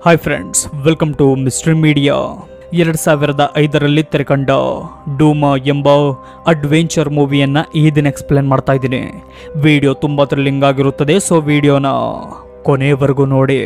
hi friends welcome to mystery media ಎರಡು ಸಾವಿರದ ಐದರಲ್ಲಿ ತೆರೆಕಂಡ ಡೂಮಾ ಎಂಬ ಅಡ್ವೆಂಚರ್ ಮೂವಿಯನ್ನು ಈ ದಿನ ಎಕ್ಸ್ಪ್ಲೇನ್ ಮಾಡ್ತಾ ಇದ್ದೀನಿ ವಿಡಿಯೋ ತುಂಬ ಥ್ರಿಲ್ಲಿಂಗ್ ಆಗಿರುತ್ತದೆ ಸೊ ವಿಡಿಯೋನ ಕೊನೆಯವರೆಗೂ ನೋಡಿ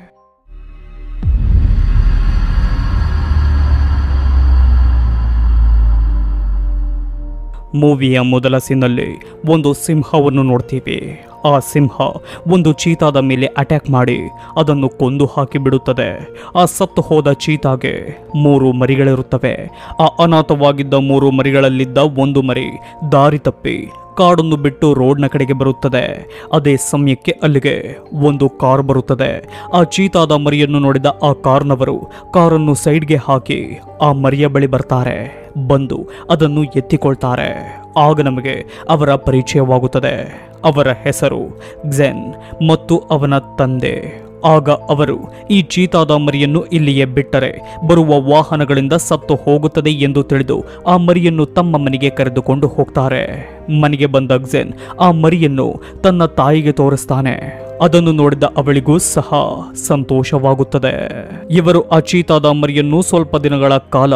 ಮೂವಿಯ ಮೊದಲ ಸೀನಲ್ಲಿ ಒಂದು ಸಿಂಹವನ್ನು ನೋಡ್ತೀವಿ ಆ ಸಿಂಹ ಒಂದು ಚೀತಾದ ಮೇಲೆ ಅಟ್ಯಾಕ್ ಮಾಡಿ ಅದನ್ನು ಕೊಂದು ಹಾಕಿ ಬಿಡುತ್ತದೆ ಆ ಸತ್ತು ಹೋದ ಚೀತಾಗೆ ಮೂರು ಮರಿಗಳಿರುತ್ತವೆ ಆ ಅನಾಥವಾಗಿದ್ದ ಮೂರು ಮರಿಗಳಲ್ಲಿದ್ದ ಒಂದು ಮರಿ ದಾರಿ ತಪ್ಪಿ ಕಾಡನ್ನು ಬಿಟ್ಟು ರೋಡ್ನ ಕಡೆಗೆ ಬರುತ್ತದೆ ಅದೇ ಸಮಯಕ್ಕೆ ಅಲ್ಲಿಗೆ ಒಂದು ಕಾರ್ ಬರುತ್ತದೆ ಆ ಚೀತಾದ ಮರಿಯನ್ನು ನೋಡಿದ ಆ ಕಾರ್ನವರು ಕಾರನ್ನು ಸೈಡ್ಗೆ ಹಾಕಿ ಆ ಮರಿಯ ಬಳಿ ಬರ್ತಾರೆ ಬಂದು ಅದನ್ನು ಎತ್ತಿಕೊಳ್ತಾರೆ ಆಗ ನಮಗೆ ಅವರ ಪರಿಚಯವಾಗುತ್ತದೆ ಅವರ ಹೆಸರು ಗ್ಜೆನ್ ಮತ್ತು ಅವನ ತಂದೆ ಆಗ ಅವರು ಈ ಚೀತಾದ ಮರಿಯನ್ನು ಇಲ್ಲಿಯೇ ಬಿಟ್ಟರೆ ಬರುವ ವಾಹನಗಳಿಂದ ಸತ್ತು ಹೋಗುತ್ತದೆ ಎಂದು ತಿಳಿದು ಆ ಮರಿಯನ್ನು ತಮ್ಮ ಮನೆಗೆ ಕರೆದುಕೊಂಡು ಹೋಗ್ತಾರೆ ಮನೆಗೆ ಬಂದ ಗ್ಜೆನ್ ಆ ಮರಿಯನ್ನು ತನ್ನ ತಾಯಿಗೆ ತೋರಿಸ್ತಾನೆ ಅದನ್ನು ನೋಡಿದ ಅವಳಿಗೂ ಸಹ ಸಂತೋಷವಾಗುತ್ತದೆ ಇವರು ಆ ಚೀತಾದ ಮರಿಯನ್ನು ಸ್ವಲ್ಪ ದಿನಗಳ ಕಾಲ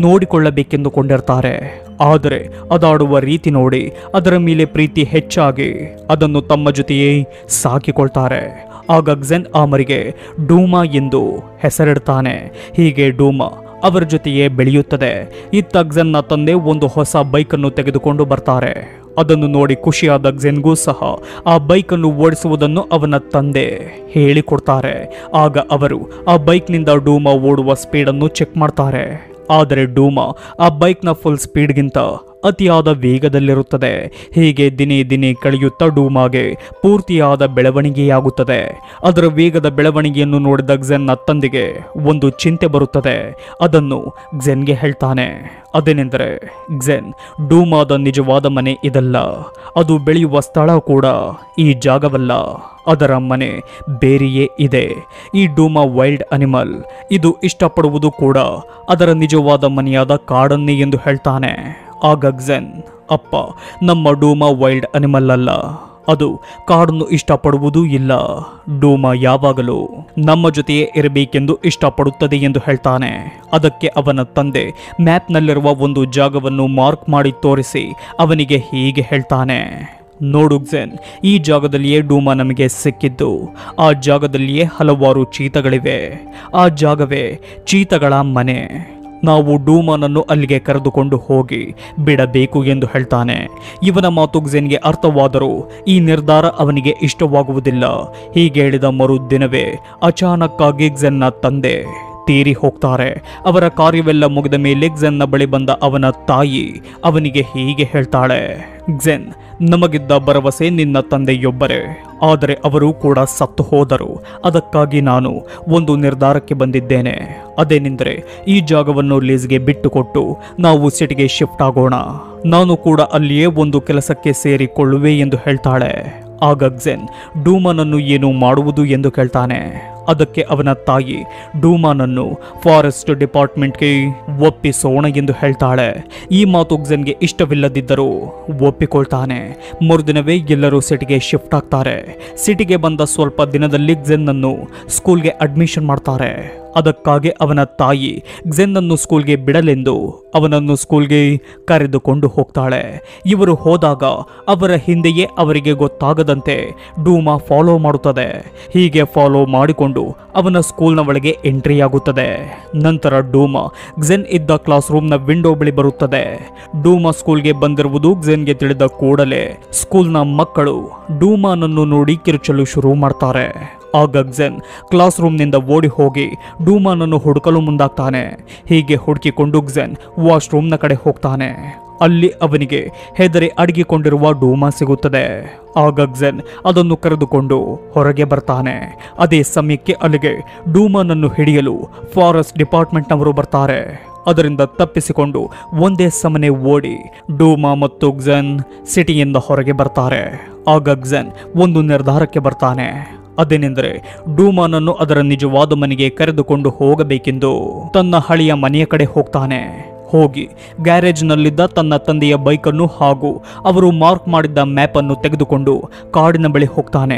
ನೋಡಿಕೊಳ್ಳಬೇಕೆಂದುಕೊಂಡಿರ್ತಾರೆ ಆದರೆ ಅದಾಡುವ ರೀತಿ ನೋಡಿ ಅದರ ಮೇಲೆ ಪ್ರೀತಿ ಹೆಚ್ಚಾಗಿ ಅದನ್ನು ತಮ್ಮ ಜೊತೆಯೇ ಸಾಕಿಕೊಳ್ತಾರೆ ಆಗ ಗ್ಜೆನ್ ಆ ಮರಿಗೆ ಡೂಮಾ ಎಂದು ಹೆಸರಿಡ್ತಾನೆ ಹೀಗೆ ಡೂಮಾ ಅವರ ಜೊತೆಯೇ ಬೆಳೆಯುತ್ತದೆ ಇತ್ತ ಗ್ಜೆನ್ನ ತಂದೆ ಒಂದು ಹೊಸ ಬೈಕನ್ನು ತೆಗೆದುಕೊಂಡು ಬರ್ತಾರೆ ಅದನ್ನು ನೋಡಿ ಖುಷಿಯಾದ ಗ್ಜೆನ್ಗೂ ಸಹ ಆ ಬೈಕನ್ನು ಓಡಿಸುವುದನ್ನು ಅವನ ತಂದೆ ಹೇಳಿಕೊಡ್ತಾರೆ ಆಗ ಅವರು ಆ ಬೈಕ್ನಿಂದ ಡೂಮಾ ಓಡುವ ಸ್ಪೀಡನ್ನು ಚೆಕ್ ಮಾಡ್ತಾರೆ ಆದರೆ ಡೂಮಾ ಆ ಬೈಕ್ನ ಫುಲ್ ಸ್ಪೀಡ್ಗಿಂತ ಅತಿಯಾದ ವೇಗದಲ್ಲಿರುತ್ತದೆ ಹೀಗೆ ದಿನೇ ದಿನೇ ಕಳೆಯುತ್ತಾ ಡೂಮಾಗೆ ಪೂರ್ತಿಯಾದ ಬೆಳವಣಿಗೆಯಾಗುತ್ತದೆ ಅದರ ವೇಗದ ಬೆಳವಣಿಗೆಯನ್ನು ನೋಡಿದ ಗ್ಜೆನ್ನ ತಂದೆಗೆ ಒಂದು ಚಿಂತೆ ಬರುತ್ತದೆ ಅದನ್ನು ಗ್ಜೆನ್ಗೆ ಹೇಳ್ತಾನೆ ಅದೇನೆಂದರೆ ಗ್ಜೆನ್ ಡೂಮಾದ ನಿಜವಾದ ಮನೆ ಇದಲ್ಲ ಅದು ಬೆಳೆಯುವ ಸ್ಥಳ ಕೂಡ ಈ ಜಾಗವಲ್ಲ ಅದರ ಮನೆ ಬೇರೆಯೇ ಇದೆ ಈ ಡೂಮಾ ವೈಲ್ಡ್ ಅನಿಮಲ್ ಇದು ಇಷ್ಟಪಡುವುದು ಕೂಡ ಅದರ ನಿಜವಾದ ಮನೆಯಾದ ಕಾಡನ್ನೇ ಎಂದು ಹೇಳ್ತಾನೆ ಆಗ ಗ್ಜೆನ್ ಅಪ್ಪ ನಮ್ಮ ಡೂಮಾ ವೈಲ್ಡ್ ಅನಿಮಲ್ ಅಲ್ಲ ಅದು ಕಾಡನ್ನು ಇಷ್ಟಪಡುವುದೂ ಇಲ್ಲ ಡೂಮಾ ಯಾವಾಗಲೂ ನಮ್ಮ ಜೊತೆಯೇ ಇರಬೇಕೆಂದು ಇಷ್ಟಪಡುತ್ತದೆ ಎಂದು ಹೇಳ್ತಾನೆ ಅದಕ್ಕೆ ಅವನ ತಂದೆ ಮ್ಯಾಪ್ನಲ್ಲಿರುವ ಒಂದು ಜಾಗವನ್ನು ಮಾರ್ಕ್ ಮಾಡಿ ತೋರಿಸಿ ಅವನಿಗೆ ಹೀಗೆ ಹೇಳ್ತಾನೆ ನೋಡು ಗ್ಜೆನ್ ಈ ಜಾಗದಲ್ಲಿಯೇ ಡೂಮಾ ನಮಗೆ ಸಿಕ್ಕಿದ್ದು ಆ ಜಾಗದಲ್ಲಿಯೇ ಹಲವಾರು ಚೀತಗಳಿವೆ ಆ ಜಾಗವೇ ಚೀತಗಳ ಮನೆ ನಾವು ಡೂಮಾನನ್ನು ಅಲ್ಲಿಗೆ ಕರೆದುಕೊಂಡು ಹೋಗಿ ಬಿಡಬೇಕು ಎಂದು ಹೇಳ್ತಾನೆ ಇವನ ಮಾತು ಗ್ಜೆನ್ಗೆ ಅರ್ಥವಾದರೂ ಈ ನಿರ್ಧಾರ ಅವನಿಗೆ ಇಷ್ಟವಾಗುವುದಿಲ್ಲ ಹೀಗೆ ಹೇಳಿದ ಮರುದಿನವೇ ಅಚಾನಕ್ಕಾಗಿ ಗ್ಜೆನ್ನ ತಂದೆ ತೀರಿ ಹೋಗ್ತಾರೆ ಅವರ ಕಾರ್ಯವೆಲ್ಲ ಮುಗಿದ ಮೇಲೆ ಗ್ಜೆನ್ನ ಬಳಿ ಬಂದ ಅವನ ತಾಯಿ ಅವನಿಗೆ ಹೀಗೆ ಹೇಳ್ತಾಳೆ ಗ್ಜೆನ್ ನಮಗಿದ್ದ ಭರವಸೆ ನಿನ್ನ ತಂದೆಯೊಬ್ಬರೇ ಆದರೆ ಅವರು ಕೂಡ ಸತ್ತು ಹೋದರು ಅದಕ್ಕಾಗಿ ನಾನು ಒಂದು ನಿರ್ಧಾರಕ್ಕೆ ಬಂದಿದ್ದೇನೆ ಅದೇನೆಂದರೆ ಈ ಜಾಗವನ್ನು ಲೀಸ್ಗೆ ಬಿಟ್ಟುಕೊಟ್ಟು ನಾವು ಸಿಟಿಗೆ ಶಿಫ್ಟ್ ಆಗೋಣ ನಾನು ಕೂಡ ಅಲ್ಲಿಯೇ ಒಂದು ಕೆಲಸಕ್ಕೆ ಸೇರಿಕೊಳ್ಳುವೆ ಎಂದು ಹೇಳ್ತಾಳೆ ಆಗ ಗ್ಜೆನ್ ಡೂಮನನ್ನು ಏನು ಮಾಡುವುದು ಎಂದು ಕೇಳ್ತಾನೆ ಅದಕ್ಕೆ ಅವನ ತಾಯಿ ಡೂಮಾನನ್ನು ಫಾರೆಸ್ಟ್ ಡಿಪಾರ್ಟ್ಮೆಂಟ್ಗೆ ಒಪ್ಪಿಸೋಣ ಎಂದು ಹೇಳ್ತಾಳೆ ಈ ಮಾತು ಗ್ಜೆನ್ಗೆ ಇಷ್ಟವಿಲ್ಲದಿದ್ದರೂ ಒಪ್ಪಿಕೊಳ್ತಾನೆ ಮರುದಿನವೇ ಎಲ್ಲರೂ ಸಿಟಿಗೆ ಶಿಫ್ಟ್ ಆಗ್ತಾರೆ ಸಿಟಿಗೆ ಬಂದ ಸ್ವಲ್ಪ ದಿನದಲ್ಲಿ ಗ್ಜೆನ್ನನ್ನು ಸ್ಕೂಲ್ಗೆ ಅಡ್ಮಿಷನ್ ಮಾಡ್ತಾರೆ ಅದಕ್ಕಾಗಿ ಅವನ ತಾಯಿ ಗ್ಜೆನ್ನನ್ನು ಸ್ಕೂಲ್ಗೆ ಬಿಡಲೆಂದು ಅವನನ್ನು ಸ್ಕೂಲ್ಗೆ ಕರೆದುಕೊಂಡು ಹೋಗ್ತಾಳೆ ಇವರು ಹೋದಾಗ ಅವರ ಹಿಂದೆಯೇ ಅವರಿಗೆ ಗೊತ್ತಾಗದಂತೆ ಡೂಮಾ ಫಾಲೋ ಮಾಡುತ್ತದೆ ಹೀಗೆ ಫಾಲೋ ಮಾಡಿಕೊಂಡು ಅವನ ಸ್ಕೂಲ್ನ ಒಳಗೆ ಎಂಟ್ರಿ ಆಗುತ್ತದೆ ನಂತರ ಡೂಮಾ ಗ್ಜೆನ್ ಇದ್ದ ಕ್ಲಾಸ್ ರೂಮ್ನ ವಿಂಡೋ ಬಳಿ ಬರುತ್ತದೆ ಡೂಮಾ ಸ್ಕೂಲ್ಗೆ ಬಂದಿರುವುದು ಗ್ಜೆನ್ಗೆ ತಿಳಿದ ಕೂಡಲೇ ಸ್ಕೂಲ್ನ ಮಕ್ಕಳು ಡೂಮಾನನ್ನು ನೋಡಿ ಕಿರುಚಲು ಶುರು ಮಾಡ್ತಾರೆ ಆಗ ಗ್ಜೆನ್ ಕ್ಲಾಸ್ ರೂಮ್ನಿಂದ ಓಡಿ ಹೋಗಿ ಡೂಮಾನನ್ನು ಹುಡುಕಲು ಮುಂದಾಗ್ತಾನೆ ಹೀಗೆ ಹುಡುಕಿಕೊಂಡು ಗ್ಜೆನ್ ವಾಶ್ರೂಮ್ನ ಕಡೆ ಹೋಗ್ತಾನೆ ಅಲ್ಲಿ ಅವನಿಗೆ ಹೆದರಿ ಅಡಗಿಕೊಂಡಿರುವ ಡೂಮಾ ಸಿಗುತ್ತದೆ ಆಗ ಗ್ಜೆನ್ ಅದನ್ನು ಕರೆದುಕೊಂಡು ಹೊರಗೆ ಬರ್ತಾನೆ ಅದೇ ಸಮಯಕ್ಕೆ ಅಲ್ಲಿಗೆ ಡೂಮಾನನ್ನು ಹಿಡಿಯಲು ಫಾರೆಸ್ಟ್ ಡಿಪಾರ್ಟ್ಮೆಂಟ್ನವರು ಬರ್ತಾರೆ ಅದರಿಂದ ತಪ್ಪಿಸಿಕೊಂಡು ಒಂದೇ ಸಮನೆ ಓಡಿ ಡೂಮಾ ಮತ್ತು ಗ್ಜೆನ್ ಸಿಟಿಯಿಂದ ಹೊರಗೆ ಬರ್ತಾರೆ ಆಗ ಗ್ಜೆನ್ ಒಂದು ನಿರ್ಧಾರಕ್ಕೆ ಬರ್ತಾನೆ ಅದೇನೆಂದರೆ ಡೂಮಾನನ್ನು ಅದರ ನಿಜವಾದ ಮನೆಗೆ ಕರೆದುಕೊಂಡು ಹೋಗಬೇಕೆಂದು ತನ್ನ ಹಳೆಯ ಮನೆಯ ಕಡೆ ಹೋಗ್ತಾನೆ ಹೋಗಿ ಗ್ಯಾರೇಜ್ನಲ್ಲಿದ್ದ ತನ್ನ ತಂದೆಯ ಬೈಕನ್ನು ಹಾಗೂ ಅವರು ಮಾರ್ಕ್ ಮಾಡಿದ್ದ ಮ್ಯಾಪನ್ನು ತೆಗೆದುಕೊಂಡು ಕಾಡಿನ ಬಳಿ ಹೋಗ್ತಾನೆ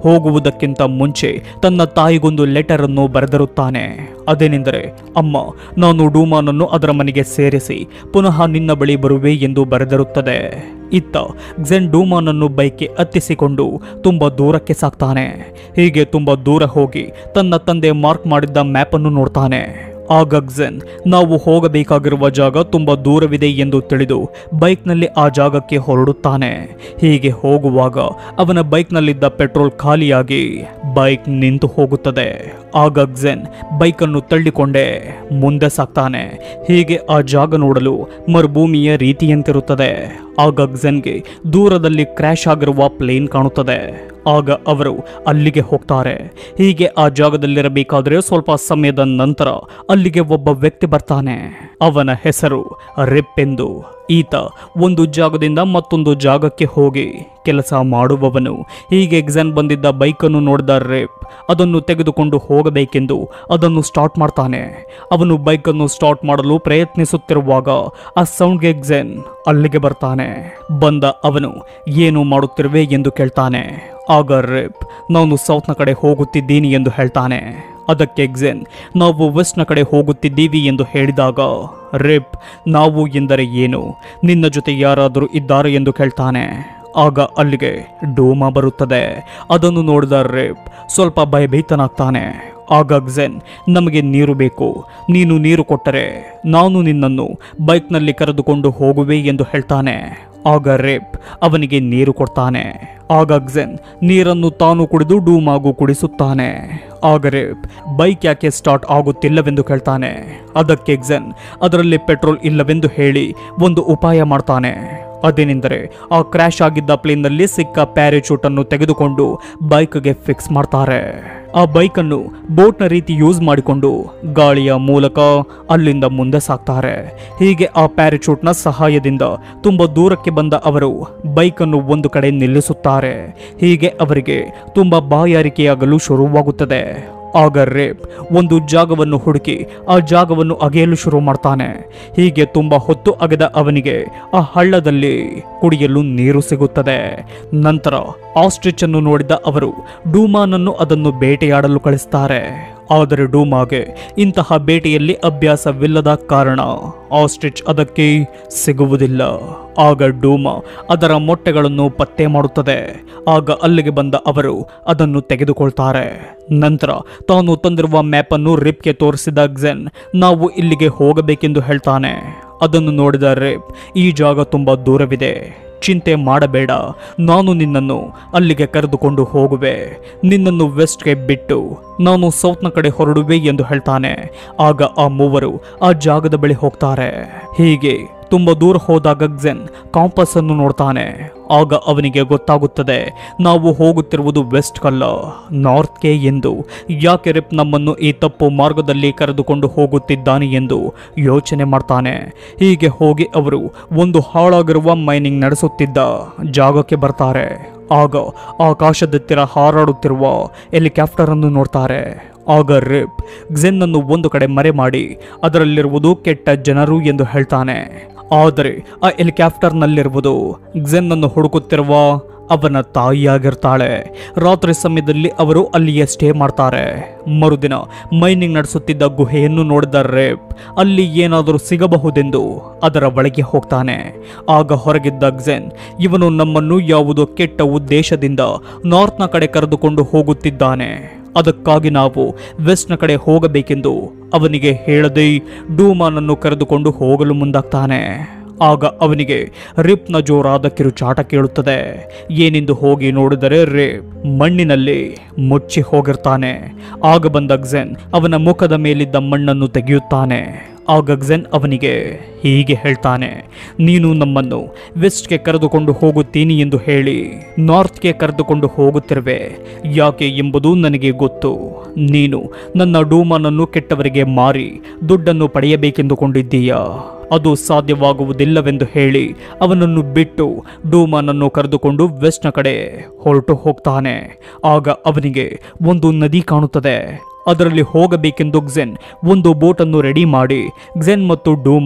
ಹೋಗುವುದಕ್ಕಿಂತ ಮುಂಚೆ ತನ್ನ ತಾಯಿಗೊಂದು ಲೆಟರ್ ಅನ್ನು ಬರೆದಿರುತ್ತಾನೆ ಅದೇನೆಂದರೆ ಅಮ್ಮ ನಾನು ಡೂಮಾನನ್ನು ಅದರ ಮನೆಗೆ ಸೇರಿಸಿ ಪುನಃ ನಿನ್ನ ಬಳಿ ಬರುವೆ ಎಂದು ಬರೆದಿರುತ್ತದೆ ಇತ್ತ ಗ್ಜೆನ್ ಡೂಮಾನನ್ನು ಬೈಕ್ಗೆ ಹತ್ತಿಸಿಕೊಂಡು ತುಂಬಾ ದೂರಕ್ಕೆ ಸಾಕ್ತಾನೆ ಹೀಗೆ ತುಂಬಾ ದೂರ ಹೋಗಿ ತನ್ನ ತಂದೆ ಮಾರ್ಕ್ ಮಾಡಿದ್ದ ಮ್ಯಾಪ್ ಅನ್ನು ನೋಡ್ತಾನೆ ಆಗ ಗ್ಜೆನ್ ನಾವು ಹೋಗಬೇಕಾಗಿರುವ ಜಾಗ ತುಂಬಾ ದೂರವಿದೆ ಎಂದು ತಿಳಿದು ಬೈಕ್ನಲ್ಲಿ ಆ ಜಾಗಕ್ಕೆ ಹೊರಡುತ್ತಾನೆ ಹೀಗೆ ಹೋಗುವಾಗ ಅವನ ಬೈಕ್ನಲ್ಲಿದ್ದ ಪೆಟ್ರೋಲ್ ಖಾಲಿಯಾಗಿ ಬೈಕ್ ನಿಂತು ಹೋಗುತ್ತದೆ ಆಗ ಗ್ಜೆನ್ ಬೈಕನ್ನು ತಳ್ಳಿಕೊಂಡೇ ಮುಂದೆ ಸಾಕ್ತಾನೆ ಹೀಗೆ ಆ ಜಾಗ ನೋಡಲು ಮರುಭೂಮಿಯ ರೀತಿಯಂತಿರುತ್ತದೆ ಆಗ ಗ್ಜೆನ್ಗೆ ದೂರದಲ್ಲಿ ಕ್ರ್ಯಾಶ್ ಆಗಿರುವ ಪ್ಲೇನ್ ಕಾಣುತ್ತದೆ ಆಗ ಅವರು ಅಲ್ಲಿಗೆ ಹೋಗ್ತಾರೆ ಹೀಗೆ ಆ ಜಾಗದಲ್ಲಿರಬೇಕಾದ್ರೆ ಸ್ವಲ್ಪ ಸಮಯದ ನಂತರ ಅಲ್ಲಿಗೆ ಒಬ್ಬ ವ್ಯಕ್ತಿ ಬರ್ತಾನೆ ಅವನ ಹೆಸರು ರಿಪ್ ಎಂದು ಈತ ಒಂದು ಜಾಗದಿಂದ ಮತ್ತೊಂದು ಜಾಗಕ್ಕೆ ಹೋಗಿ ಕೆಲಸ ಮಾಡುವವನು ಹೀಗೆ ಎಕ್ಸಾನ್ ಬಂದಿದ್ದ ಬೈಕನ್ನು ನೋಡಿದ ರೇಪ್ ಅದನ್ನು ತೆಗೆದುಕೊಂಡು ಹೋಗಬೇಕೆಂದು ಅದನ್ನು ಸ್ಟಾರ್ಟ್ ಮಾಡ್ತಾನೆ ಅವನು ಬೈಕನ್ನು ಸ್ಟಾರ್ಟ್ ಮಾಡಲು ಪ್ರಯತ್ನಿಸುತ್ತಿರುವಾಗ ಆ ಸೌಂಡ್ಗೆ ಎಕ್ಸಾನ್ ಅಲ್ಲಿಗೆ ಬರ್ತಾನೆ ಬಂದ ಅವನು ಏನು ಮಾಡುತ್ತಿರುವೆ ಎಂದು ಕೇಳ್ತಾನೆ ಆಗ ರೇಪ್ ನಾನು ಸೌತ್ನ ಕಡೆ ಹೋಗುತ್ತಿದ್ದೀನಿ ಎಂದು ಹೇಳ್ತಾನೆ ಅದಕ್ಕೆ ಎಕ್ಸೆನ್ ನಾವು ವೆಸ್ಟ್ನ ಕಡೆ ಹೋಗುತ್ತಿದ್ದೀವಿ ಎಂದು ಹೇಳಿದಾಗ ರೇಪ್ ನಾವು ಎಂದರೆ ಏನು ನಿನ್ನ ಜೊತೆ ಯಾರಾದರೂ ಇದ್ದಾರೆ ಎಂದು ಕೇಳ್ತಾನೆ ಆಗ ಅಲ್ಲಿಗೆ ಡೋಮಾ ಬರುತ್ತದೆ ಅದನ್ನು ನೋಡಿದ ರೇಪ್ ಸ್ವಲ್ಪ ಭಯಭೀತನಾಗ್ತಾನೆ ಆಗ ಗ್ಜೆನ್ ನಮಗೆ ನೀರು ಬೇಕು ನೀನು ನೀರು ಕೊಟ್ಟರೆ ನಾನು ನಿನ್ನನ್ನು ಬೈಕ್ನಲ್ಲಿ ಕರೆದುಕೊಂಡು ಹೋಗುವೆ ಎಂದು ಹೇಳ್ತಾನೆ ಆಗ ರೇಪ್ ಅವನಿಗೆ ನೀರು ಕೊಡ್ತಾನೆ ಆಗ ಗ್ಜೆನ್ ನೀರನ್ನು ತಾನು ಕುಡಿದು ಡೂಮಾಗೂ ಕುಡಿಸುತ್ತಾನೆ ಆಗ ರೇಪ್ ಬೈಕ್ ಯಾಕೆ ಸ್ಟಾರ್ಟ್ ಆಗುತ್ತಿಲ್ಲವೆಂದು ಕೇಳ್ತಾನೆ ಅದಕ್ಕೆ ಗ್ಜೆನ್ ಅದರಲ್ಲಿ ಪೆಟ್ರೋಲ್ ಇಲ್ಲವೆಂದು ಹೇಳಿ ಒಂದು ಉಪಾಯ ಮಾಡ್ತಾನೆ ಅದೇನೆಂದರೆ ಆ ಕ್ರ್ಯಾಶ್ ಆಗಿದ್ದ ಪ್ಲೇನ್ನಲ್ಲಿ ಸಿಕ್ಕ ಪ್ಯಾರಾಚೂಟ್ ಅನ್ನು ತೆಗೆದುಕೊಂಡು ಬೈಕ್ಗೆ ಫಿಕ್ಸ್ ಮಾಡ್ತಾರೆ ಆ ಬೈಕನ್ನು ಬೋಟ್ನ ರೀತಿ ಯೂಸ್ ಮಾಡಿಕೊಂಡು ಗಾಳಿಯ ಮೂಲಕ ಅಲ್ಲಿಂದ ಮುಂದೆ ಸಾಕ್ತಾರೆ ಹೀಗೆ ಆ ಪ್ಯಾರಾಚೂಟ್ನ ಸಹಾಯದಿಂದ ತುಂಬ ದೂರಕ್ಕೆ ಬಂದ ಅವರು ಬೈಕನ್ನು ಒಂದು ಕಡೆ ನಿಲ್ಲಿಸುತ್ತಾರೆ ಹೀಗೆ ಅವರಿಗೆ ತುಂಬ ಬಾಯಾರಿಕೆಯಾಗಲು ಶುರುವಾಗುತ್ತದೆ ಆಗ ರೇಪ್ ಒಂದು ಜಾಗವನ್ನು ಹುಡುಕಿ ಆ ಜಾಗವನ್ನು ಅಗೆಯಲು ಶುರು ಮಾಡ್ತಾನೆ ಹೀಗೆ ತುಂಬ ಹೊತ್ತು ಅಗೆದ ಅವನಿಗೆ ಆ ಹಳ್ಳದಲ್ಲಿ ಕುಡಿಯಲು ನೀರು ಸಿಗುತ್ತದೆ ನಂತರ ಆಸ್ಟ್ರಿಚ್ ಅನ್ನು ನೋಡಿದ ಅವರು ಡೂಮಾನನ್ನು ಅದನ್ನು ಬೇಟೆಯಾಡಲು ಕಳಿಸ್ತಾರೆ ಆದರೆ ಡೂಮಾಗೆ ಇಂತಹ ಬೇಟೆಯಲ್ಲಿ ಅಭ್ಯಾಸವಿಲ್ಲದ ಕಾರಣ ಆಸ್ಟ್ರಿಚ್ ಅದಕ್ಕೆ ಸಿಗುವುದಿಲ್ಲ ಆಗ ಡೂಮಾ ಅದರ ಮೊಟ್ಟೆಗಳನ್ನು ಪತ್ತೆ ಮಾಡುತ್ತದೆ ಆಗ ಅಲ್ಲಿಗೆ ಬಂದ ಅವರು ಅದನ್ನು ತೆಗೆದುಕೊಳ್ತಾರೆ ನಂತರ ತಾನು ತಂದಿರುವ ಮ್ಯಾಪ್ ಅನ್ನು ರಿಪ್ಗೆ ತೋರಿಸಿದ ಗ್ಜೆನ್ ನಾವು ಇಲ್ಲಿಗೆ ಹೋಗಬೇಕೆಂದು ಹೇಳ್ತಾನೆ ಅದನ್ನು ನೋಡಿದ ರೇಪ್ ಈ ಜಾಗ ತುಂಬಾ ದೂರವಿದೆ ಚಿಂತೆ ಮಾಡಬೇಡ ನಾನು ನಿನ್ನನ್ನು ಅಲ್ಲಿಗೆ ಕರೆದುಕೊಂಡು ಹೋಗುವೆ ನಿನ್ನನ್ನು ವೆಸ್ಟ್ಗೆ ಬಿಟ್ಟು ನಾನು ಸೌತ್ನ ಕಡೆ ಹೊರಡುವೆ ಎಂದು ಹೇಳ್ತಾನೆ ಆಗ ಆ ಮೂವರು ಆ ಜಾಗದ ಬಳಿ ಹೋಗ್ತಾರೆ ಹೀಗೆ ತುಂಬ ದೂರ ಹೋದಾಗ ಗ್ಜೆನ್ ಕಾಂಪಸ್ ಅನ್ನು ನೋಡ್ತಾನೆ ಆಗ ಅವನಿಗೆ ಗೊತ್ತಾಗುತ್ತದೆ ನಾವು ಹೋಗುತ್ತಿರುವುದು ವೆಸ್ಟ್ ಕಲ್ಲ ನಾರ್ತ್ಗೆ ಎಂದು ಯಾಕೆ ರಿಪ್ ನಮ್ಮನ್ನು ಈ ತಪ್ಪು ಮಾರ್ಗದಲ್ಲಿ ಕರೆದುಕೊಂಡು ಹೋಗುತ್ತಿದ್ದಾನೆ ಎಂದು ಯೋಚನೆ ಮಾಡ್ತಾನೆ ಹೀಗೆ ಹೋಗಿ ಅವರು ಒಂದು ಹಾಳಾಗಿರುವ ಮೈನಿಂಗ್ ನಡೆಸುತ್ತಿದ್ದ ಜಾಗಕ್ಕೆ ಬರ್ತಾರೆ ಆಗ ಆಕಾಶದತ್ತಿರ ಹಾರಾಡುತ್ತಿರುವ ಹೆಲಿಕಾಪ್ಟರ್ ಅನ್ನು ನೋಡ್ತಾರೆ ಆಗ ರಿಪ್ ಗ್ಜೆನ್ ಅನ್ನು ಒಂದು ಕಡೆ ಮರೆ ಮಾಡಿ ಅದರಲ್ಲಿರುವುದು ಕೆಟ್ಟ ಜನರು ಎಂದು ಹೇಳ್ತಾನೆ ಆದರೆ ಆ ಹೆಲಿಕಾಪ್ಟರ್ನಲ್ಲಿರುವುದು ಗ್ಜೆನ್ ಅನ್ನು ಹುಡುಕುತ್ತಿರುವ ಅವನ ತಾಯಿಯಾಗಿರ್ತಾಳೆ ರಾತ್ರಿ ಸಮಯದಲ್ಲಿ ಅವರು ಅಲ್ಲಿಯೇ ಸ್ಟೇ ಮಾಡ್ತಾರೆ ಮರುದಿನ ಮೈನಿಂಗ್ ನಡೆಸುತ್ತಿದ್ದ ಗುಹೆಯನ್ನು ನೋಡಿದ ರೇಪ್ ಅಲ್ಲಿ ಏನಾದರೂ ಸಿಗಬಹುದೆಂದು ಅದರ ಒಳಗೆ ಹೋಗ್ತಾನೆ ಆಗ ಹೊರಗಿದ್ದ ಗ್ಜೆನ್ ಇವನು ನಮ್ಮನ್ನು ಯಾವುದೋ ಕೆಟ್ಟ ಉದ್ದೇಶದಿಂದ ನಾರ್ತ್ನ ಕಡೆ ಕರೆದುಕೊಂಡು ಹೋಗುತ್ತಿದ್ದಾನೆ ಅದಕ್ಕಾಗಿ ನಾವು ವೆಸ್ಟ್ನ ಕಡೆ ಹೋಗಬೇಕೆಂದು ಅವನಿಗೆ ಹೇಳದೆ ಡೂಮಾನನ್ನು ಕರೆದುಕೊಂಡು ಹೋಗಲು ಮುಂದಾಗ್ತಾನೆ ಆಗ ಅವನಿಗೆ ರಿಪ್ನ ಜೋರಾದ ಕಿರುಚಾಟ ಕೇಳುತ್ತದೆ ಏನೆಂದು ಹೋಗಿ ನೋಡಿದರೆ ರೇಪ್ ಮಣ್ಣಿನಲ್ಲಿ ಮುಚ್ಚಿ ಹೋಗಿರ್ತಾನೆ ಆಗ ಬಂದ ಗ್ಜೆನ್ ಅವನ ಮುಖದ ಮೇಲಿದ್ದ ಮಣ್ಣನ್ನು ತೆಗೆಯುತ್ತಾನೆ ಆಗ ಗ್ಜೆನ್ ಅವನಿಗೆ ಹೀಗೆ ಹೇಳ್ತಾನೆ ನೀನು ನಮ್ಮನ್ನು ವೆಸ್ಟ್ಗೆ ಕರೆದುಕೊಂಡು ಹೋಗುತ್ತೀನಿ ಎಂದು ಹೇಳಿ ನಾರ್ತ್ಗೆ ಕರೆದುಕೊಂಡು ಹೋಗುತ್ತಿರುವೆ ಯಾಕೆ ಎಂಬುದು ನನಗೆ ಗೊತ್ತು ನೀನು ನನ್ನ ಡೂಮನನ್ನು ಕೆಟ್ಟವರಿಗೆ ಮಾರಿ ದುಡ್ಡನ್ನು ಪಡೆಯಬೇಕೆಂದುಕೊಂಡಿದ್ದೀಯಾ ಅದು ಸಾಧ್ಯವಾಗುವುದಿಲ್ಲವೆಂದು ಹೇಳಿ ಅವನನ್ನು ಬಿಟ್ಟು ಡೂಮನನ್ನು ಕರೆದುಕೊಂಡು ವೆಸ್ಟ್ನ ಕಡೆ ಹೊರಟು ಹೋಗ್ತಾನೆ ಆಗ ಅವನಿಗೆ ಒಂದು ನದಿ ಕಾಣುತ್ತದೆ ಅದರಲ್ಲಿ ಹೋಗಬೇಕೆಂದು ಗ್ಜೆನ್ ಒಂದು ಬೋಟನ್ನು ರೆಡಿ ಮಾಡಿ ಗ್ಜೆನ್ ಮತ್ತು ಡೂಮಾ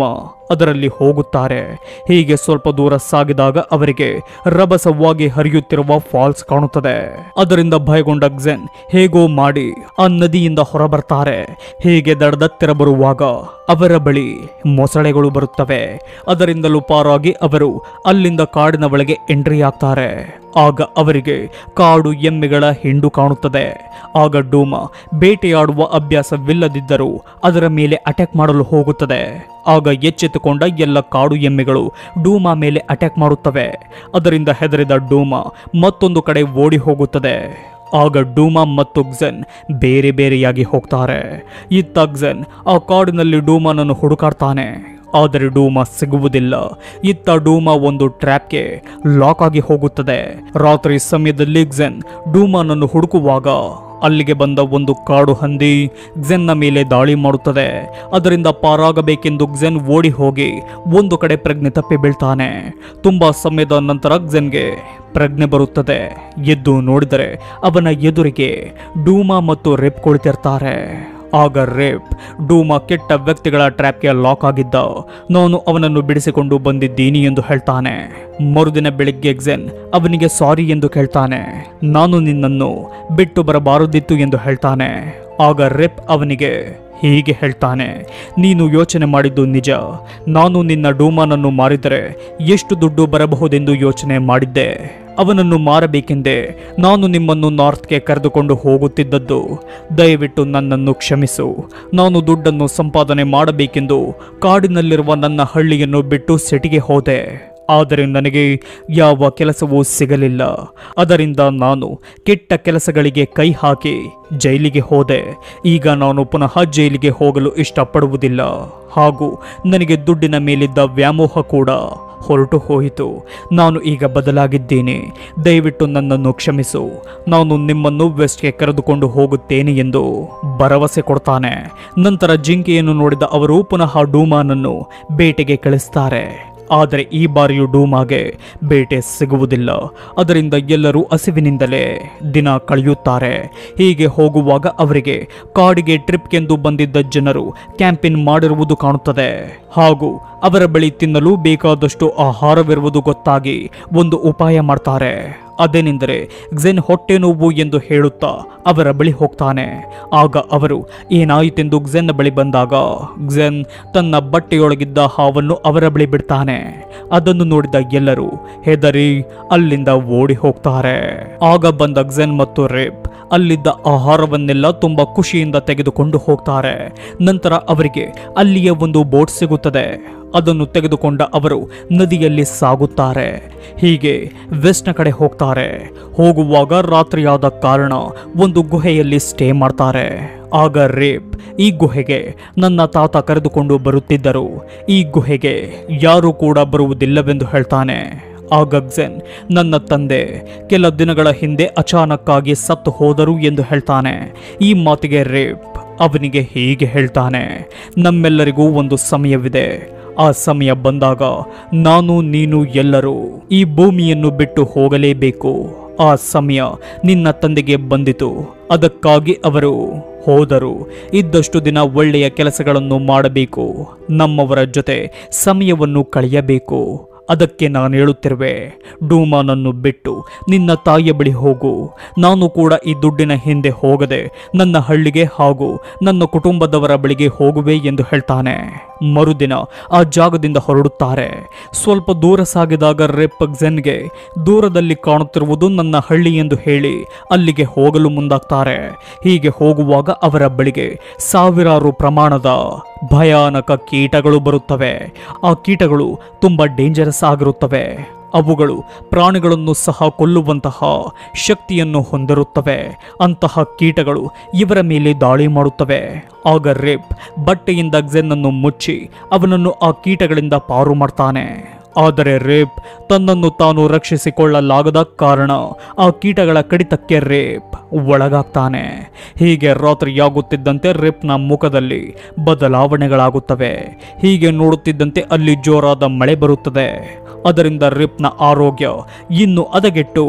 ಅದರಲ್ಲಿ ಹೋಗುತ್ತಾರೆ ಹೀಗೆ ಸ್ವಲ್ಪ ದೂರ ಸಾಗಿದಾಗ ಅವರಿಗೆ ರಭಸವಾಗಿ ಹರಿಯುತ್ತಿರುವ ಫಾಲ್ಸ್ ಕಾಣುತ್ತದೆ ಅದರಿಂದ ಭಯಗೊಂಡ ಗ್ಜೆನ್ ಹೇಗೋ ಮಾಡಿ ಆ ನದಿಯಿಂದ ಹೊರಬರ್ತಾರೆ ಹೀಗೆ ದಡದತ್ತಿರ ಬರುವಾಗ ಅವರ ಬಳಿ ಮೊಸಳೆಗಳು ಬರುತ್ತವೆ ಅದರಿಂದಲೂ ಪಾರಾಗಿ ಅವರು ಅಲ್ಲಿಂದ ಕಾಡಿನ ಒಳಗೆ ಎಂಟ್ರಿ ಆಗ್ತಾರೆ ಆಗ ಅವರಿಗೆ ಕಾಡು ಎಮ್ಮೆಗಳ ಹಿಂಡು ಕಾಣುತ್ತದೆ ಆಗ ಡೂಮ ಬೇಟೆಯಾಡುವ ಅಭ್ಯಾಸವಿಲ್ಲದಿದ್ದರೂ ಅದರ ಮೇಲೆ ಅಟ್ಯಾಕ್ ಮಾಡಲು ಹೋಗುತ್ತದೆ ಆಗ ಎಚ್ಚೆತ್ತುಕೊಂಡ ಎಲ್ಲ ಕಾಡು ಎಮ್ಮೆಗಳು ಡೂಮಾ ಮೇಲೆ ಅಟ್ಯಾಕ್ ಮಾಡುತ್ತವೆ ಅದರಿಂದ ಹೆದರಿದ ಡೂಮ ಮತ್ತೊಂದು ಕಡೆ ಓಡಿ ಹೋಗುತ್ತದೆ ಆಗ ಡೂಮಾ ಮತ್ತು ಗ್ಜೆನ್ ಬೇರೆ ಬೇರೆಯಾಗಿ ಹೋಗ್ತಾರೆ ಇತ್ತ ಗ್ಜೆನ್ ಆ ಕಾಡಿನಲ್ಲಿ ಡೂಮಾನನ್ನು ಹುಡುಕಾಡ್ತಾನೆ ಆದರೆ ಡೂಮಾ ಸಿಗುವುದಿಲ್ಲ ಇತ್ತ ಡೂಮಾ ಒಂದು ಟ್ರ್ಯಾಪ್ಗೆ ಲಾಕ್ ಆಗಿ ಹೋಗುತ್ತದೆ ರಾತ್ರಿ ಸಮಯದಲ್ಲಿ ಗ್ಜೆನ್ ಡೂಮಾನನ್ನು ಹುಡುಕುವಾಗ ಅಲ್ಲಿಗೆ ಬಂದ ಒಂದು ಕಾಡು ಹಂದಿ ಗ್ಜೆನ್ನ ಮೇಲೆ ದಾಳಿ ಮಾಡುತ್ತದೆ ಅದರಿಂದ ಪಾರಾಗಬೇಕೆಂದು ಗ್ಜೆನ್ ಓಡಿ ಹೋಗಿ ಒಂದು ಕಡೆ ಪ್ರಜ್ಞೆ ತಪ್ಪಿ ಬೀಳ್ತಾನೆ ತುಂಬಾ ಸಮಯದ ನಂತರ ಗ್ಜೆನ್ಗೆ ಪ್ರಜ್ಞೆ ಬರುತ್ತದೆ ಎದ್ದು ನೋಡಿದರೆ ಅವನ ಎದುರಿಗೆ ಡೂಮಾ ಮತ್ತು ರೆಪ್ ಕುಳಿತಿರ್ತಾರೆ ಆಗ ರೇಪ್ ಡೂಮಾ ಕೆಟ್ಟ ವ್ಯಕ್ತಿಗಳ ಟ್ರ್ಯಾಪ್ಗೆ ಲಾಕ್ ಆಗಿದ್ದ ನಾನು ಅವನನ್ನು ಬಿಡಿಸಿಕೊಂಡು ಬಂದಿದ್ದೀನಿ ಎಂದು ಹೇಳ್ತಾನೆ ಮರುದಿನ ಬೆಳಿಗ್ಗೆ ಎಕ್ಸೆನ್ ಅವನಿಗೆ ಸಾರಿ ಎಂದು ಕೇಳ್ತಾನೆ ನಾನು ನಿನ್ನನ್ನು ಬಿಟ್ಟು ಬರಬಾರದಿತ್ತು ಎಂದು ಹೇಳ್ತಾನೆ ಆಗ ರೆಪ್ ಅವನಿಗೆ ಹೀಗೆ ಹೇಳ್ತಾನೆ ನೀನು ಯೋಚನೆ ಮಾಡಿದ್ದು ನಿಜ ನಾನು ನಿನ್ನ ಡೂಮಾನನ್ನು ಮಾರಿದರೆ ಎಷ್ಟು ದುಡ್ಡು ಬರಬಹುದೆಂದು ಯೋಚನೆ ಮಾಡಿದ್ದೆ ಅವನನ್ನು ಮಾರಬೇಕೆಂದೇ ನಾನು ನಿಮ್ಮನ್ನು ನಾರ್ತ್ಗೆ ಕರೆದುಕೊಂಡು ಹೋಗುತ್ತಿದ್ದದ್ದು ದಯವಿಟ್ಟು ನನ್ನನ್ನು ಕ್ಷಮಿಸು ನಾನು ದುಡ್ಡನ್ನು ಸಂಪಾದನೆ ಮಾಡಬೇಕೆಂದು ಕಾಡಿನಲ್ಲಿರುವ ನನ್ನ ಹಳ್ಳಿಯನ್ನು ಬಿಟ್ಟು ಸಿಟಿಗೆ ಹೋದೆ ಆದರೆ ನನಗೆ ಯಾವ ಕೆಲಸವೂ ಸಿಗಲಿಲ್ಲ ಅದರಿಂದ ನಾನು ಕೆಟ್ಟ ಕೆಲಸಗಳಿಗೆ ಕೈ ಹಾಕಿ ಜೈಲಿಗೆ ಹೋದೆ ಈಗ ನಾನು ಪುನಃ ಜೈಲಿಗೆ ಹೋಗಲು ಇಷ್ಟಪಡುವುದಿಲ್ಲ ಹಾಗೂ ನನಗೆ ದುಡ್ಡಿನ ಮೇಲಿದ್ದ ವ್ಯಾಮೋಹ ಕೂಡ ಹೊರಟು ಹೋಯಿತು ನಾನು ಈಗ ಬದಲಾಗಿದ್ದೀನಿ ದಯವಿಟ್ಟು ನನ್ನನ್ನು ಕ್ಷಮಿಸು ನಾನು ನಿಮ್ಮನ್ನು ವೆಸ್ಟ್ಗೆ ಕರೆದುಕೊಂಡು ಹೋಗುತ್ತೇನೆ ಎಂದು ಭರವಸೆ ಕೊಡ್ತಾನೆ ನಂತರ ಜಿಂಕೆಯನ್ನು ನೋಡಿದ ಅವರು ಪುನಃ ಡೂಮಾನನ್ನು ಬೇಟೆಗೆ ಕಳಿಸ್ತಾರೆ ಆದರೆ ಈ ಬಾರಿಯೂ ಡೂಮಾಗೆ ಬೇಟೆ ಸಿಗುವುದಿಲ್ಲ ಅದರಿಂದ ಎಲ್ಲರೂ ಹಸಿವಿನಿಂದಲೇ ದಿನ ಕಳೆಯುತ್ತಾರೆ ಹೀಗೆ ಹೋಗುವಾಗ ಅವರಿಗೆ ಕಾಡಿಗೆ ಟ್ರಿಪ್ಗೆಂದು ಬಂದಿದ್ದ ಜನರು ಕ್ಯಾಂಪಿನ್ ಮಾಡಿರುವುದು ಕಾಣುತ್ತದೆ ಹಾಗೂ ಅವರ ಬಳಿ ತಿನ್ನಲು ಬೇಕಾದಷ್ಟು ಆಹಾರವಿರುವುದು ಗೊತ್ತಾಗಿ ಒಂದು ಉಪಾಯ ಮಾಡ್ತಾರೆ ಅದೇನೆಂದರೆ ಗ್ಜೆನ್ ಹೊಟ್ಟೆ ನೋವು ಎಂದು ಹೇಳುತ್ತಾ ಅವರ ಬಳಿ ಹೋಗ್ತಾನೆ ಆಗ ಅವರು ಏನಾಯಿತೆಂದು ಗ್ಜೆನ್ನ ಬಳಿ ಬಂದಾಗ ಗ್ಜೆನ್ ತನ್ನ ಬಟ್ಟೆಯೊಳಗಿದ್ದ ಹಾವನ್ನು ಅವರ ಬಳಿ ಬಿಡ್ತಾನೆ ಅದನ್ನು ನೋಡಿದ ಎಲ್ಲರೂ ಹೆದರಿ ಅಲ್ಲಿಂದ ಓಡಿ ಹೋಗ್ತಾರೆ ಆಗ ಬಂದ ಗ್ಜೆನ್ ಮತ್ತು ರೇಪ್ ಅಲ್ಲಿದ್ದ ಆಹಾರವನ್ನೆಲ್ಲ ತುಂಬಾ ಖುಷಿಯಿಂದ ತೆಗೆದುಕೊಂಡು ಹೋಗ್ತಾರೆ ನಂತರ ಅವರಿಗೆ ಅಲ್ಲಿಯೇ ಒಂದು ಬೋಟ್ ಸಿಗುತ್ತದೆ ಅದನ್ನು ತೆಗೆದುಕೊಂಡ ಅವರು ನದಿಯಲ್ಲಿ ಸಾಗುತ್ತಾರೆ ಹೀಗೆ ವೆಸ್ಟ್ನ ಕಡೆ ಹೋಗ್ತಾರೆ ಹೋಗುವಾಗ ರಾತ್ರಿಯಾದ ಕಾರಣ ಒಂದು ಗುಹೆಯಲ್ಲಿ ಸ್ಟೇ ಮಾಡ್ತಾರೆ ಆಗ ರೇಪ್ ಈ ಗುಹೆಗೆ ನನ್ನ ತಾತ ಕರೆದುಕೊಂಡು ಬರುತ್ತಿದ್ದರು ಈ ಗುಹೆಗೆ ಯಾರೂ ಕೂಡ ಬರುವುದಿಲ್ಲವೆಂದು ಹೇಳ್ತಾನೆ ಆಗ ಗ್ಜೆನ್ ನನ್ನ ತಂದೆ ಕೆಲ ದಿನಗಳ ಹಿಂದೆ ಅಚಾನಕ್ಕಾಗಿ ಸತ್ತು ಹೋದರು ಎಂದು ಹೇಳ್ತಾನೆ ಈ ಮಾತಿಗೆ ರೇಪ್ ಅವನಿಗೆ ಹೀಗೆ ಹೇಳ್ತಾನೆ ನಮ್ಮೆಲ್ಲರಿಗೂ ಒಂದು ಸಮಯವಿದೆ ಆ ಸಮಯ ಬಂದಾಗ ನಾನು ನೀನು ಎಲ್ಲರೂ ಈ ಭೂಮಿಯನ್ನು ಬಿಟ್ಟು ಹೋಗಲೇಬೇಕು ಆ ಸಮಯ ನಿನ್ನ ತಂದೆಗೆ ಬಂದಿತು ಅದಕ್ಕಾಗಿ ಅವರು ಹೋದರು ಇದ್ದಷ್ಟು ದಿನ ಒಳ್ಳೆಯ ಕೆಲಸಗಳನ್ನು ಮಾಡಬೇಕು ನಮ್ಮವರ ಜೊತೆ ಸಮಯವನ್ನು ಕಳೆಯಬೇಕು ಅದಕ್ಕೆ ನಾನು ಹೇಳುತ್ತಿರುವೆ ಡೂಮಾನನ್ನು ಬಿಟ್ಟು ನಿನ್ನ ತಾಯಿಯ ಬಳಿ ಹೋಗು ನಾನು ಕೂಡ ಈ ದುಡ್ಡಿನ ಹಿಂದೆ ಹೋಗದೆ ನನ್ನ ಹಳ್ಳಿಗೆ ಹಾಗೂ ನನ್ನ ಕುಟುಂಬದವರ ಬಳಿಗೆ ಹೋಗುವೆ ಎಂದು ಹೇಳ್ತಾನೆ ಮರುದಿನ ಆ ಜಾಗದಿಂದ ಹೊರಡುತ್ತಾರೆ ಸ್ವಲ್ಪ ದೂರ ಸಾಗಿದಾಗ ರೆಪ್ ಝೆನ್ಗೆ ದೂರದಲ್ಲಿ ಕಾಣುತ್ತಿರುವುದು ನನ್ನ ಹಳ್ಳಿ ಎಂದು ಹೇಳಿ ಅಲ್ಲಿಗೆ ಹೋಗಲು ಮುಂದಾಗ್ತಾರೆ ಹೀಗೆ ಹೋಗುವಾಗ ಅವರ ಬಳಿಗೆ ಸಾವಿರಾರು ಪ್ರಮಾಣದ ಭಯಾನಕ ಕೀಟಗಳು ಬರುತ್ತವೆ ಆ ಕೀಟಗಳು ತುಂಬ ಡೇಂಜರಸ್ ಆಗಿರುತ್ತವೆ ಅವುಗಳು ಪ್ರಾಣಿಗಳನ್ನು ಸಹ ಕೊಲ್ಲುವಂತಹ ಶಕ್ತಿಯನ್ನು ಹೊಂದಿರುತ್ತವೆ ಅಂತಹ ಕೀಟಗಳು ಇವರ ಮೇಲೆ ದಾಳಿ ಮಾಡುತ್ತವೆ ಆಗ ರೇಪ್ ಬಟ್ಟೆಯಿಂದ ಗ್ಜೆನ್ನನ್ನು ಮುಚ್ಚಿ ಅವನನ್ನು ಆ ಕೀಟಗಳಿಂದ ಪಾರು ಮಾಡ್ತಾನೆ ಆದರೆ ರೇಪ್ ತನ್ನನ್ನು ತಾನು ರಕ್ಷಿಸಿಕೊಳ್ಳಲಾಗದ ಕಾರಣ ಆ ಕೀಟಗಳ ಕಡಿತಕ್ಕೆ ರೇಪ್ ಒಳಗಾಗ್ತಾನೆ ಹೀಗೆ ರಾತ್ರಿಯಾಗುತ್ತಿದ್ದಂತೆ ರೇಪ್ನ ಮುಖದಲ್ಲಿ ಬದಲಾವಣೆಗಳಾಗುತ್ತವೆ ಹೀಗೆ ನೋಡುತ್ತಿದ್ದಂತೆ ಅಲ್ಲಿ ಜೋರಾದ ಮಳೆ ಬರುತ್ತದೆ ಅದರಿಂದ ರಿಪ್ನ ಆರೋಗ್ಯ ಇನ್ನು ಹದಗೆಟ್ಟು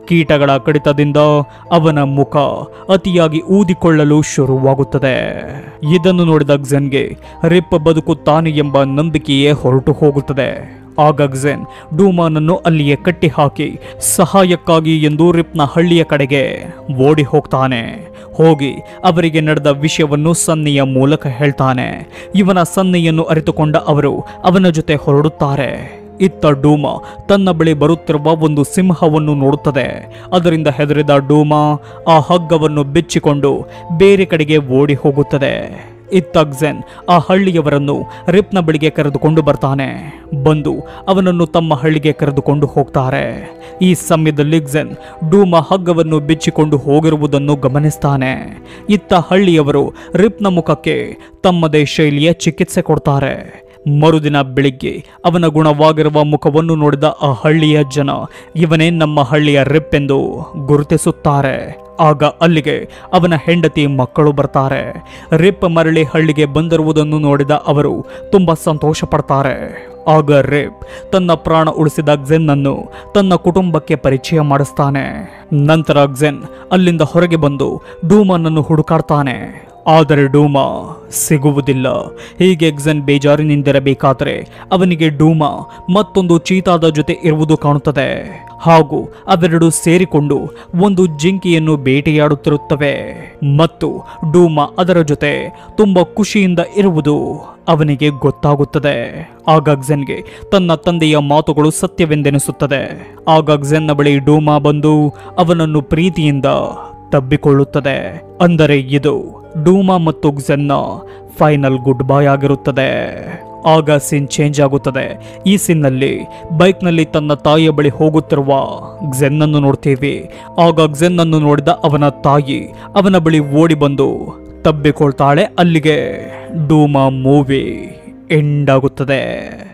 ಕೀಟಗಳ ಕಡಿತದಿಂದ ಅವನ ಮುಖ ಅತಿಯಾಗಿ ಊದಿಕೊಳ್ಳಲು ಶುರುವಾಗುತ್ತದೆ ಇದನ್ನು ನೋಡಿದ ಗ್ಜೆನ್ಗೆ ರಿಪ್ ಬದುಕುತ್ತಾನೆ ಎಂಬ ನಂಬಿಕೆಯೇ ಹೊರಟು ಹೋಗುತ್ತದೆ ಆಗ ಗ್ಜೆನ್ ಡೂಮಾನನ್ನು ಅಲ್ಲಿಯೇ ಕಟ್ಟಿ ಹಾಕಿ ಸಹಾಯಕ್ಕಾಗಿ ಎಂದು ರಿಪ್ನ ಹಳ್ಳಿಯ ಕಡೆಗೆ ಓಡಿ ಹೋಗ್ತಾನೆ ಹೋಗಿ ಅವರಿಗೆ ನಡೆದ ವಿಷಯವನ್ನು ಸನ್ನಿಯ ಮೂಲಕ ಹೇಳ್ತಾನೆ ಇವನ ಸನ್ನಿಯನ್ನು ಅರಿತುಕೊಂಡ ಅವರು ಅವನ ಜೊತೆ ಹೊರಡುತ್ತಾರೆ ಇತ್ತ ಡೂಮಾ ತನ್ನ ಬಳಿ ಬರುತ್ತಿರುವ ಒಂದು ಸಿಂಹವನ್ನು ನೋಡುತ್ತದೆ ಅದರಿಂದ ಹೆದರಿದ ಡೂಮಾ ಆ ಹಗ್ಗವನ್ನು ಬಿಚ್ಚಿಕೊಂಡು ಬೇರೆ ಕಡೆಗೆ ಓಡಿ ಹೋಗುತ್ತದೆ ಇತ್ತ ಗ್ಜೆನ್ ಆ ಹಳ್ಳಿಯವರನ್ನು ರಿಪ್ನ ಬಳಿಗೆ ಕರೆದುಕೊಂಡು ಬರ್ತಾನೆ ಬಂದು ಅವನನ್ನು ತಮ್ಮ ಹಳ್ಳಿಗೆ ಕರೆದುಕೊಂಡು ಹೋಗ್ತಾರೆ ಈ ಸಮಯದಲ್ಲಿ ಗ್ಜೆನ್ ಡೂಮಾ ಹಗ್ಗವನ್ನು ಬಿಚ್ಚಿಕೊಂಡು ಹೋಗಿರುವುದನ್ನು ಗಮನಿಸ್ತಾನೆ ಇತ್ತ ಹಳ್ಳಿಯವರು ರಿಪ್ನ ಮುಖಕ್ಕೆ ತಮ್ಮದೇ ಶೈಲಿಯ ಚಿಕಿತ್ಸೆ ಕೊಡ್ತಾರೆ ಮರುದಿನ ಬೆಳಿಗ್ಗೆ ಅವನ ಗುಣವಾಗಿರುವ ಮುಖವನ್ನು ನೋಡಿದ ಆ ಹಳ್ಳಿಯ ಜನ ಇವನೇ ನಮ್ಮ ಹಳ್ಳಿಯ ರಿಪ್ ಎಂದು ಗುರುತಿಸುತ್ತಾರೆ ಆಗ ಅಲ್ಲಿಗೆ ಅವನ ಹೆಂಡತಿ ಮಕ್ಕಳು ಬರ್ತಾರೆ ರಿಪ್ ಮರಳಿ ಹಳ್ಳಿಗೆ ಬಂದಿರುವುದನ್ನು ನೋಡಿದ ಅವರು ತುಂಬಾ ಸಂತೋಷ ಪಡ್ತಾರೆ ಆಗ ರೇಪ್ ತನ್ನ ಪ್ರಾಣ ಉಳಿಸಿದ ಗ್ಜೆನ್ನನ್ನು ತನ್ನ ಕುಟುಂಬಕ್ಕೆ ಪರಿಚಯ ಮಾಡಿಸ್ತಾನೆ ನಂತರ ಗ್ಜೆನ್ ಅಲ್ಲಿಂದ ಹೊರಗೆ ಬಂದು ಡೂಮನನ್ನು ಹುಡುಕಾಡ್ತಾನೆ ಆದರೆ ಡೂಮಾ ಸಿಗುವುದಿಲ್ಲ ಹೀಗೆ ಎಕ್ಸನ್ ಬೇಜಾರಿನಿಂದಿರಬೇಕಾದರೆ ಅವನಿಗೆ ಡೂಮಾ ಮತ್ತೊಂದು ಚೀತಾದ ಜೊತೆ ಇರುವುದು ಕಾಣುತ್ತದೆ ಹಾಗೂ ಅವೆರಡು ಸೇರಿಕೊಂಡು ಒಂದು ಜಿಂಕೆಯನ್ನು ಬೇಟೆಯಾಡುತ್ತಿರುತ್ತವೆ ಮತ್ತು ಡೂಮಾ ಅದರ ಜೊತೆ ತುಂಬಾ ಖುಷಿಯಿಂದ ಇರುವುದು ಅವನಿಗೆ ಗೊತ್ತಾಗುತ್ತದೆ ಆಗ ಗ್ಜೆನ್ಗೆ ತನ್ನ ತಂದೆಯ ಮಾತುಗಳು ಸತ್ಯವೆಂದೆನಿಸುತ್ತದೆ ಆಗ ಗ್ಜೆನ್ನ ಬಳಿ ಡೂಮಾ ಬಂದು ಅವನನ್ನು ಪ್ರೀತಿಯಿಂದ ತಬ್ಬಿಕೊಳ್ಳುತ್ತದೆ ಅಂದರೆ ಇದು ಡೂಮಾ ಮತ್ತು ಗ್ಜೆನ್ನ ಫೈನಲ್ ಗುಡ್ ಬಾಯ್ ಆಗಿರುತ್ತದೆ ಆಗ ಸೀನ್ ಚೇಂಜ್ ಆಗುತ್ತದೆ ಈ ಸೀನ್ನಲ್ಲಿ ಬೈಕ್ನಲ್ಲಿ ತನ್ನ ತಾಯಿಯ ಬಳಿ ಹೋಗುತ್ತಿರುವ ಗ್ಜೆನ್ನನ್ನು ನೋಡ್ತೀವಿ ಆಗ ಗ್ಜೆನ್ನನ್ನು ನೋಡಿದ ಅವನ ತಾಯಿ ಅವನ ಬಳಿ ಓಡಿ ಬಂದು ತಬ್ಬಿಕೊಳ್ತಾಳೆ ಅಲ್ಲಿಗೆ ಡೂಮಾ ಮೂವಿ ಎಂಡ್ ಆಗುತ್ತದೆ